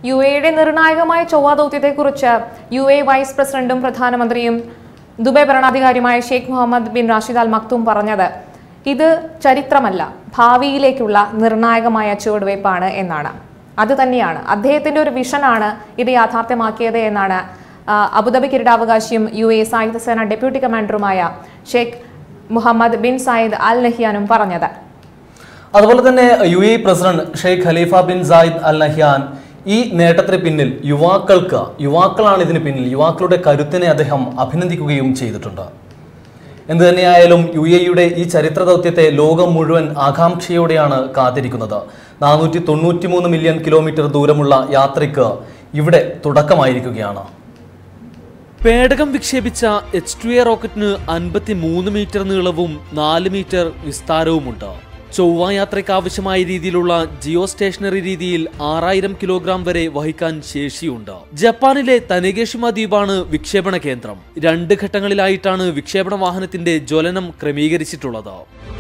U എയുടെ നിർണായകമായ ചൊവ്വ ദൗത്യത്തെക്കുറിച്ച് യു എ വൈസ് പ്രസിഡന്റും പ്രധാനമന്ത്രിയും ദുബായ് ഭരണാധികാരിയുമായ Sheikh Mohammed bin Rashid Al Maktoum പറഞ്ഞത് ഇത് ചരിത്രമല്ല ഭാവിയിലേക്കുള്ള നിർണായകമായ ചുവടുവയ്പ്പാണ് എന്നാണ് അത് തന്നെയാണ് അദ്ദേഹത്തിന്റെ ഒരു വിഷനാണ് ഇത് യാഥാർത്ഥ്യമാക്കിയത് എന്നാണ് ആ, അബുദാബി കിരീടാവകാശിയും യു എ സായുധ സേന ഡെപ്യൂട്ടി കമാൻഡറുമായ Sheikh Mohammed bin Zayed Al നഹിയാനും പറഞ്ഞത് അതുപോലെ തന്നെ U A president Sheikh Khalifa bin Zayed Al Nahyan ഈ നേട്ടത്തിന് പിന്നിൽ യുവാക്കൾക്ക് യുവാക്കളാണ് ഇതിന് പിന്നിൽ യുവാക്കളുടെ കരുത്തിനെ അദ്ദേഹം അഭിനന്ദിക്കുകയും ചെയ്തിട്ടുണ്ട് എന്തു തന്നെയായാലും യു എയുടെ ഈ ചരിത്ര ദൗത്യത്തെ ലോകം മുഴുവൻ ആകാംക്ഷയോടെയാണ് കാത്തിരിക്കുന്നത് നാനൂറ്റി തൊണ്ണൂറ്റി മൂന്ന് മില്യൺ കിലോമീറ്റർ ദൂരമുള്ള യാത്രയ്ക്ക് ഇവിടെ തുടക്കമായിരിക്കുകയാണ് പേടകം വിക്ഷേപിച്ച എച്ച് ടു എ റോക്കറ്റിന് അൻപത്തി മൂന്ന് മീറ്റർ നീളവും നാല് മീറ്റർ വിസ്താരവുമുണ്ട് ചൊവ്വ യാത്രയ്ക്ക് ആവശ്യമായ രീതിയിലുള്ള ജിയോ സ്റ്റേഷനറി രീതിയിൽ ആറായിരം കിലോഗ്രാം വരെ വഹിക്കാൻ ശേഷിയുണ്ട് ജപ്പാനിലെ തനഗേഷിമ ദ്വീപാണ് വിക്ഷേപണ കേന്ദ്രം രണ്ട് ഘട്ടങ്ങളിലായിട്ടാണ് വിക്ഷേപണ വാഹനത്തിന്റെ ജ്വലനം ക്രമീകരിച്ചിട്ടുള്ളത്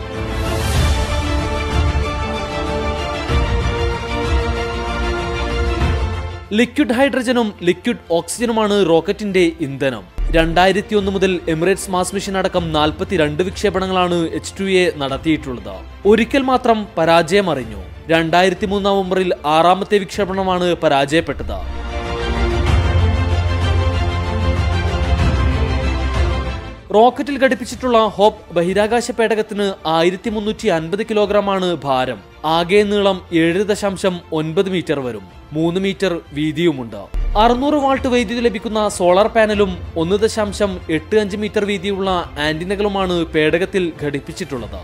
ലിക്വിഡ് ഹൈഡ്രജനും ലിക്വിഡ് ഓക്സിജനുമാണ് റോക്കറ്റിന്റെ ഇന്ധനം രണ്ടായിരത്തി ഒന്ന് മുതൽ എമിറേറ്റ്സ് മാസ് മിഷൻ അടക്കം നാൽപ്പത്തിരണ്ട് വിക്ഷേപണങ്ങളാണ് എച്ച് ടു എ നടത്തിയിട്ടുള്ളത് ഒരിക്കൽ മാത്രം പരാജയം അറിഞ്ഞു രണ്ടായിരത്തി മൂന്ന് നവംബറിൽ ആറാമത്തെ വിക്ഷേപണമാണ് പരാജയപ്പെട്ടത് റോക്കറ്റിൽ ഘടിപ്പിച്ചിട്ടുള്ള ഹോപ്പ് ബഹിരാകാശ പേടകത്തിന് ആയിരത്തി മുന്നൂറ്റി അൻപത് കിലോഗ്രാമാണ് ഭാരം ആകെ നീളം ഏഴ് ദശാംശം ഒൻപത് മീറ്റർ വരും മൂന്ന് മീറ്റർ വീതിയുമുണ്ട് അറുന്നൂറ് വാൾട്ട് വൈദ്യുതി ലഭിക്കുന്ന സോളാർ പാനലും ഒന്ന് ദശാംശം എട്ട് അഞ്ച് മീറ്റർ വീതിയുള്ള ആന്റിനകളുമാണ് പേടകത്തിൽ ഘടിപ്പിച്ചിട്ടുള്ളത്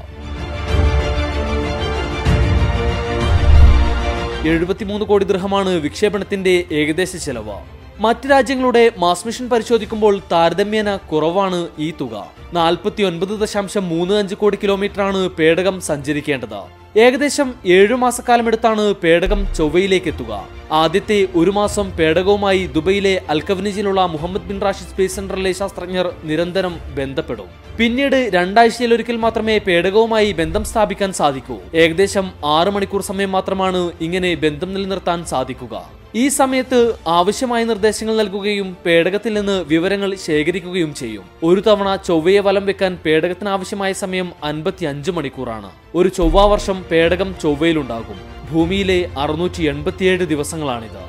എഴുപത്തിമൂന്ന് കോടി ദൃഹമാണ് വിക്ഷേപണത്തിന്റെ ഏകദേശ ചെലവ് മറ്റ് രാജ്യങ്ങളുടെ മാസ് മിഷൻ പരിശോധിക്കുമ്പോൾ താരതമ്യേന കുറവാണ് ഈ തുക നാൽപ്പത്തി ഒൻപത് ദശാംശം മൂന്ന് അഞ്ച് കോടി കിലോമീറ്ററാണ് പേടകം സഞ്ചരിക്കേണ്ടത് ഏകദേശം ഏഴു മാസക്കാലമെടുത്താണ് പേടകം ചൊവ്വയിലേക്ക് എത്തുക ആദ്യത്തെ ഒരു മാസം പേടകവുമായി ദുബൈയിലെ അൽക്കവനിജിലുള്ള മുഹമ്മദ് ബിൻ റാഷിദ് സ്പേസ് സെന്ററിലെ ശാസ്ത്രജ്ഞർ നിരന്തരം ബന്ധപ്പെടും പിന്നീട് രണ്ടാഴ്ചയിലൊരിക്കൽ മാത്രമേ പേടകവുമായി ബന്ധം സ്ഥാപിക്കാൻ സാധിക്കൂ ഏകദേശം ആറ് മണിക്കൂർ സമയം മാത്രമാണ് ഇങ്ങനെ ബന്ധം നിലനിർത്താൻ സാധിക്കുക ഈ സമയത്ത് ആവശ്യമായ നിർദ്ദേശങ്ങൾ നൽകുകയും പേടകത്തിൽ നിന്ന് വിവരങ്ങൾ ശേഖരിക്കുകയും ചെയ്യും ഒരു തവണ ചൊവ്വയെ വലം വെക്കാൻ പേടകത്തിന് ആവശ്യമായ സമയം അൻപത്തി അഞ്ച് മണിക്കൂറാണ് ഒരു ചൊവ്വാ വർഷം പേടകം ചൊവ്വയിലുണ്ടാകും ഭൂമിയിലെ അറുന്നൂറ്റി എൺപത്തിയേഴ് ദിവസങ്ങളാണിത്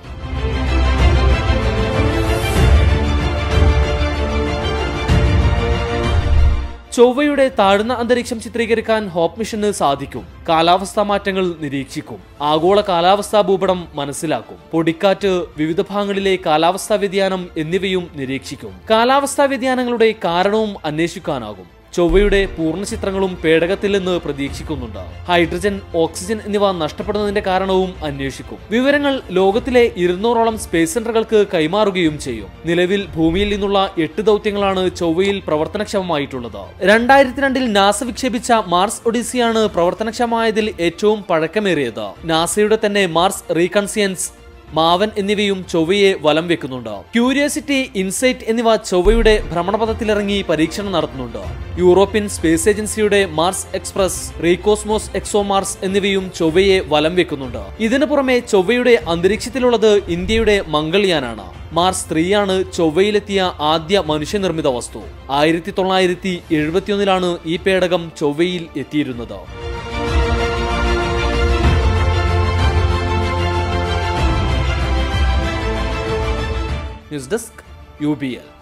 ചൊവ്വയുടെ താഴ്ന്ന അന്തരീക്ഷം ചിത്രീകരിക്കാൻ ഹോപ്പ് മിഷന് സാധിക്കും കാലാവസ്ഥാ മാറ്റങ്ങൾ നിരീക്ഷിക്കും ആഗോള കാലാവസ്ഥാ ഭൂപടം മനസ്സിലാക്കും പൊടിക്കാറ്റ് വിവിധ ഭാഗങ്ങളിലെ കാലാവസ്ഥാ വ്യതിയാനം എന്നിവയും നിരീക്ഷിക്കും കാലാവസ്ഥാ വ്യതിയാനങ്ങളുടെ കാരണവും അന്വേഷിക്കാനാകും ചൊവ്വയുടെ പൂർണ്ണ ചിത്രങ്ങളും പേടകത്തിൽ നിന്ന് പ്രതീക്ഷിക്കുന്നുണ്ട് ഹൈഡ്രജൻ ഓക്സിജൻ എന്നിവ നഷ്ടപ്പെടുന്നതിന്റെ കാരണവും അന്വേഷിക്കും വിവരങ്ങൾ ലോകത്തിലെ ഇരുന്നൂറോളം സ്പേസ് സെന്ററുകൾക്ക് കൈമാറുകയും ചെയ്യും നിലവിൽ ഭൂമിയിൽ നിന്നുള്ള എട്ട് ദൗത്യങ്ങളാണ് ചൊവ്വയിൽ പ്രവർത്തനക്ഷമമായിട്ടുള്ളത് രണ്ടായിരത്തി രണ്ടിൽ നാസ വിക്ഷേപിച്ച മാർസ് ഒഡീസിയാണ് പ്രവർത്തനക്ഷമമായതിൽ ഏറ്റവും പഴക്കമേറിയത് നാസയുടെ തന്നെ മാർസ് റീകൺസിയൻസ് മാവൻ എന്നിവയും ചൊവ്വയെ വലം വെക്കുന്നുണ്ട് ക്യൂരിയോസിറ്റി ഇൻസൈറ്റ് എന്നിവ ചൊവ്വയുടെ ഭ്രമണപഥത്തിലിറങ്ങി പരീക്ഷണം നടത്തുന്നുണ്ട് യൂറോപ്യൻ സ്പേസ് ഏജൻസിയുടെ Mars Express Roscosmos ExoMars എന്നിവയും ചൊവ്വയെ വലം വെക്കുന്നുണ്ട് ഇതിനു പുറമെ ചൊവ്വയുടെ അന്തരീക്ഷത്തിലുള്ളത് ഇന്ത്യയുടെ മംഗൾയാനാണ് മാർസ് ത്രീയാണ് ചൊവ്വയിലെത്തിയ ആദ്യ മനുഷ്യനിർമ്മിത വസ്തു ആയിരത്തി തൊള്ളായിരത്തി എഴുപത്തിയൊന്നിലാണ് ഈ പേടകം ചൊവ്വയിൽ എത്തിയിരുന്നത് news desk U B L